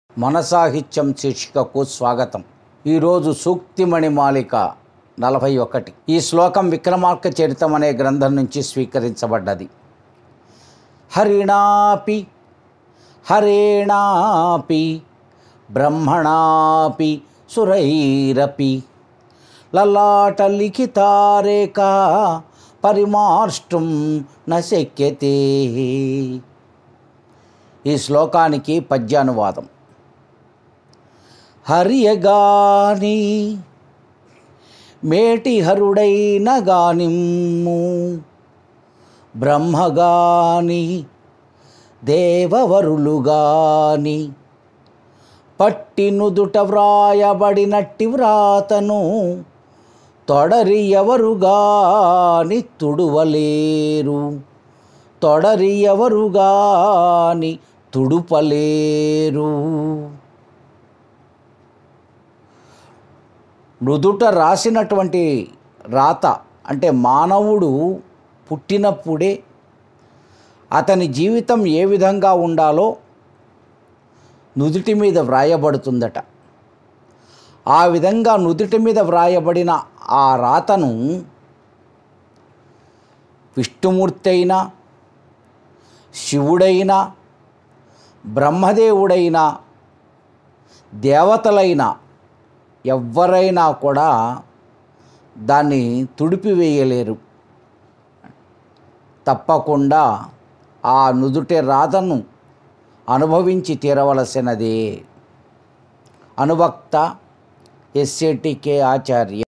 మన సాహిత్యం శీర్షికకు స్వాగతం ఈరోజు సూక్తిమణి మాలిక నలభై ఒకటి ఈ శ్లోకం విక్రమార్క చరితం అనే గ్రంథం నుంచి స్వీకరించబడ్డది హరిణాపి హరేణాపి బ్రహ్మణాపి సురైరపి లలాట లిఖితారేక పరిమార్ష్టం న శక్యతే ఈ శ్లోకానికి పద్యానువాదం హరియగాని మేటి హరుడైన గానిమ్ము బ్రహ్మగాని దేవవరులుగాని పట్టి నుదుట వ్రాయబడినట్టి వ్రాతను తొడరి ఎవరుగాని తుడువలేరు తొడరి ఎవరుగాని తుడుపలేరు మృదుట రాసినటువంటి రాత అంటే మానవుడు పుట్టినప్పుడే అతని జీవితం ఏ విధంగా ఉండాలో నుదుటి మీద వ్రాయబడుతుందట ఆ విధంగా నుదుటి మీద వ్రాయబడిన ఆ రాతను విష్ణుమూర్తి అయినా శివుడైనా బ్రహ్మదేవుడైనా దేవతలైనా ఎవ్వరైనా కూడా దాన్ని తుడిపివేయలేరు తప్పకుండా ఆ నుదుటి రాతను అనుభవించి తీరవలసినదే అనువక్త ఎస్ఏటికే ఆచార్య